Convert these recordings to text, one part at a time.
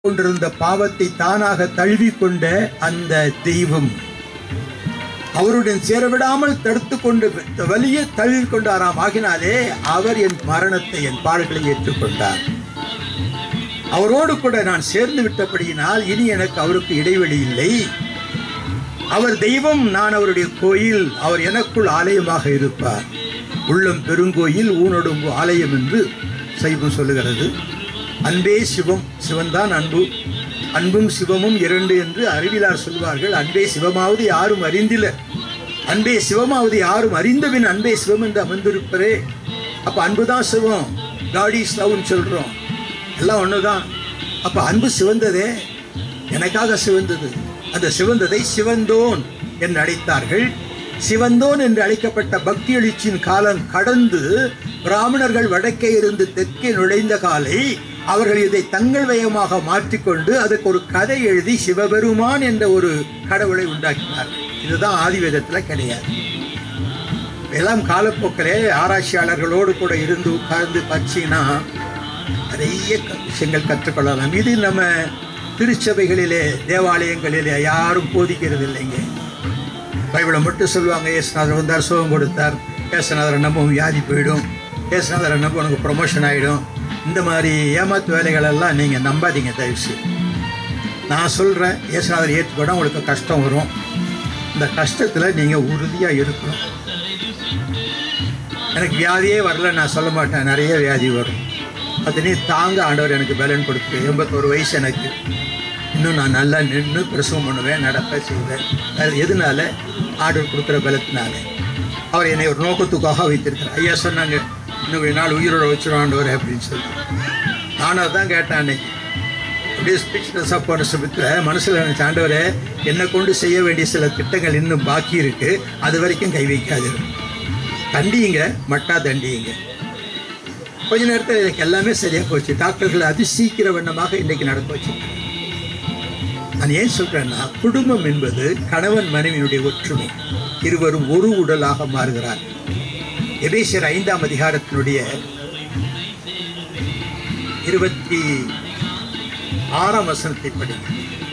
கொண்டிருந்த பாவத்தை தானாக தழுவிக்கொண்ட அந்த தெய்வம் அவருடன் சேரவிடாமல் தடுத்து கொண்டு வலிய தழுவி கொண்டாராம் ஆகினாலே அவர் என் மரணத்தை என் பாடுகளை ஏற்றுக்கொண்டார் அவரோடு கூட நான் சேர்ந்து விட்டபடியினால் இனி எனக்கு அவருக்கு இடைவெளி இல்லை அவர் தெய்வம் நான் அவருடைய கோயில் அவர் எனக்குள் ஆலயமாக இருப்பார் உள்ளம் பெருங்கோயில் ஊனொடுங்கு ஆலயம் என்று சைவம் சொல்லுகிறது அன்பே சிவம் சிவன்தான் அன்பு அன்பும் சிவமும் இரண்டு என்று அறிவிலார் சொல்வார்கள் அன்பே சிவமாவது யாரும் அறிந்தில அன்பே சிவமாவது யாரும் அறிந்தபின் அன்பே சிவம் என்று அமர்ந்திருப்பரே அப்ப அன்புதான் சிவம் காடி ஸ்லவ்னு சொல்றோம் எல்லாம் ஒண்ணுதான் அப்ப அன்பு சிவந்ததே எனக்காக சிவந்தது அந்த சிவந்ததை சிவந்தோன் என்று அழைத்தார்கள் சிவந்தோன் என்று அழைக்கப்பட்ட பக்தி எழுச்சியின் காலம் கடந்து பிராமணர்கள் வடக்கே இருந்து தெற்கே நுழைந்த காலை அவர்கள் இதை தங்கள் வயமாக மாற்றிக்கொண்டு அதுக்கு ஒரு கதை எழுதி சிவபெருமான் என்ற ஒரு கடவுளை உண்டாக்கினார்கள் இதுதான் ஆதிவேதத்தில் கிடையாது எல்லாம் காலப்போக்கிலே ஆராய்ச்சியாளர்களோடு கூட இருந்து உட்கார்ந்து படிச்சீங்கன்னா நிறைய க- விஷயங்கள் கற்றுக்கொள்ளலாம் இது நம்ம திருச்சபைகளிலே தேவாலயங்களிலே யாரும் போதிக்கிறது இல்லைங்க பைபிளை மட்டும் சொல்லுவாங்க ஏசுநாதர் வந்தார் சுகம் கொடுத்தார் ஏசுநாதரை நம்ப உன் வியாதி போயிடும் ஏசுநாதரை நம்ப உனக்கு ப்ரொமோஷன் ஆகிடும் இந்த மாதிரி ஏமாத்து வேலைகள் எல்லாம் நீங்கள் நம்பாதீங்க தயவுசெய்து நான் சொல்கிறேன் ஏசுநாதர் ஏற்றுக்கொண்டா உங்களுக்கு கஷ்டம் வரும் இந்த கஷ்டத்தில் நீங்கள் உறுதியாக இருக்கணும் எனக்கு வியாதியே வரல நான் சொல்ல மாட்டேன் நிறைய வியாதி வரும் அதனே தாங்க ஆண்டவர் எனக்கு பலன் கொடுத்து எண்பத்தோரு வயசு எனக்கு இன்னும் நான் நல்லா நின்று பிரசவம் பண்ணுவேன் நடப்பேன் செய்வேன் அது எதனால ஆண்டவர் கொடுக்குற பலத்தினால அவர் என்னை ஒரு நோக்கத்துக்காக வைத்திருக்கிறார் ஐயா சொன்னாங்க இன்னும் ஒரு நாள் உயிரோட வச்சிரும் ஆண்டவர் அப்படின்னு சொல்லிட்டு நானும் அதான் கேட்டேன் அன்னைக்கு அப்படியே ஸ்பீச்லெஸ்ஸாக போன சமயத்தில் மனசில் நினச்ச ஆண்டவரே என்னை கொண்டு செய்ய வேண்டிய சில திட்டங்கள் இன்னும் பாக்கி இருக்கு அது வரைக்கும் கை வைக்காது தண்டியுங்க மட்டா தண்டியுங்க கொஞ்ச நேரத்தில் எனக்கு எல்லாமே சரியாக போச்சு டாக்டர்கள் அதி சீக்கிர வண்ணமாக இன்றைக்கு நடக்க வச்சு நான் ஏன் சொல்றேன்னா குடும்பம் என்பது கணவன் மனைவியினுடைய ஒற்றுமை இருவரும் ஒரு உடலாக மாறுகிறார் எபேசியர் ஐந்தாம் அதிகாரத்தினுடைய இருபத்தி ஆறாம் வசனத்தை படிங்க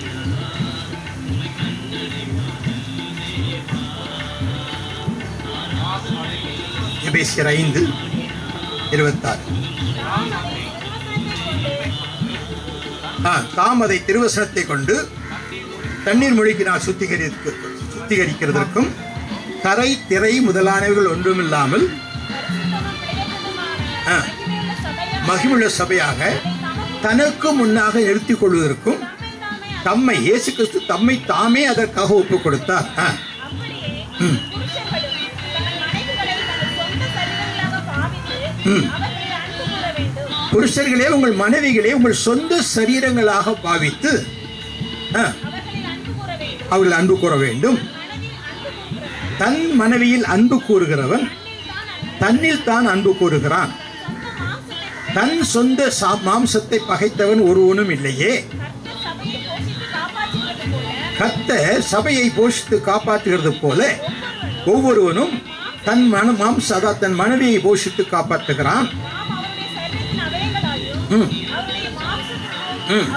எபேசியர் ஐந்து இருபத்தாறு ஆ, தாம் அதை திருவசனத்தை கொண்டு தண்ணீர் மொழிக்கினால் சுத்திகரிக்க சுத்திகரிக்கிறதற்கும் கரை திரை முதலானவைகள் ஒன்றுமில்லாமல் ஆ, மகிமுள்ள சபையாக தனக்கு முன்னாக நிறுத்திக் கொள்வதற்கும் தம்மை இயேசு கிறிஸ்து தம்மை தாமே அதற்காக ஒப்பு கொடுத்தார் ஆ, ம். ம். புருஷர்களே உங்கள் மனைவிகளே உங்கள் சொந்த சரீரங்களாக பாவித்து ஆ, அவர்கள் அன்பு கூற வேண்டும் தன் மனைவியில் அன்பு கூறுகிறவன் தன்னில் தான் அன்பு கூறுகிறான் தன் சொந்த சா- மாம்சத்தை பகைத்தவன் ஒருவனும் இல்லையே கத்த சபையை போஷித்து காப்பாற்றுகிறது போல ஒவ்வொருவனும் தன் மன மாம்ச அதாவது தன் மனைவியை போஷித்து காப்பாற்றுகிறான் ம் ம்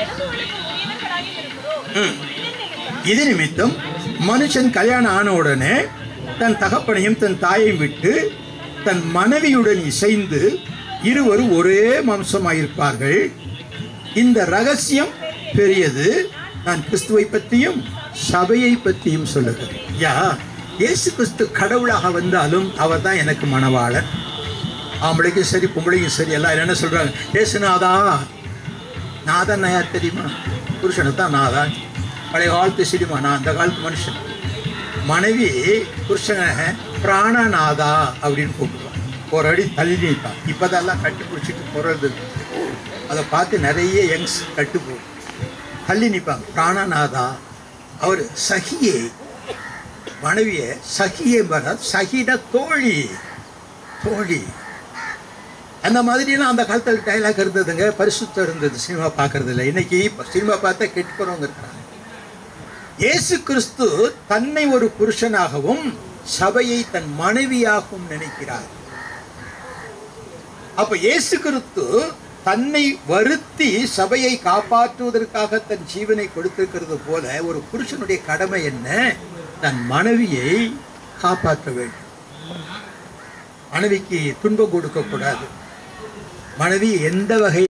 ம் இது நிமித்தம் மனுஷன் கல்யாணம் ஆன உடனே தன் தகப்பனையும் தன் தாயையும் விட்டு தன் மனைவியுடன் இசைந்து இருவரும் ஒரே மாம்சமாயிருப்பார்கள் இந்த ரகசியம் பெரியது நான் கிறிஸ்துவை பற்றியும் சபையை பற்றியும் சொல்லுகிறேன் யா இயேசு கிறிஸ்து கடவுளாக வந்தாலும் அவர் தான் எனக்கு மணவாளன் ஆம்பளைக்கும் சரி பொம்பளைக்கும் சரி எல்லாரும் என்ன சொல்றாங்க ஏசுநாதா நாதன் யார் தெரியுமா புருஷனை தான் நாதான் பழைய காலத்து சினிமா நான் அந்த காலத்து மனுஷன் மனைவி புருஷனை பிராணநாதா அப்படின்னு கூப்பிடுவான் ஒரு அடி தள்ளி நிற்பான் இப்போதெல்லாம் கட்டி பிடிச்சிட்டு போகிறது அதை பார்த்து நிறைய யங்ஸ் கட்டு போகும் தள்ளி நிற்பாங்க பிராணநாதா அவர் சகியை மனைவியை சகியை வர சகிட தோழி தோழி அந்த மாதிரிலாம் அந்த காலத்தில் டைலாக் இருந்ததுங்க பரிசுத்தம் இருந்தது சினிமா பார்க்கறது இல்லை இன்னைக்கு இப்ப சினிமா பார்த்தா கெட்டு போறவங்க இருக்கிறாங்க இயேசு கிறிஸ்து தன்னை ஒரு புருஷனாகவும் சபையை தன் மனைவியாகவும் நினைக்கிறார் அப்ப இயேசு கிறிஸ்து தன்னை வருத்தி சபையை காப்பாற்றுவதற்காக தன் ஜீவனை கொடுத்திருக்கிறது போல ஒரு புருஷனுடைய கடமை என்ன தன் மனைவியை காப்பாற்ற வேண்டும் மனைவிக்கு துன்பம் கொடுக்க கூடாது மனைவி எந்த வகை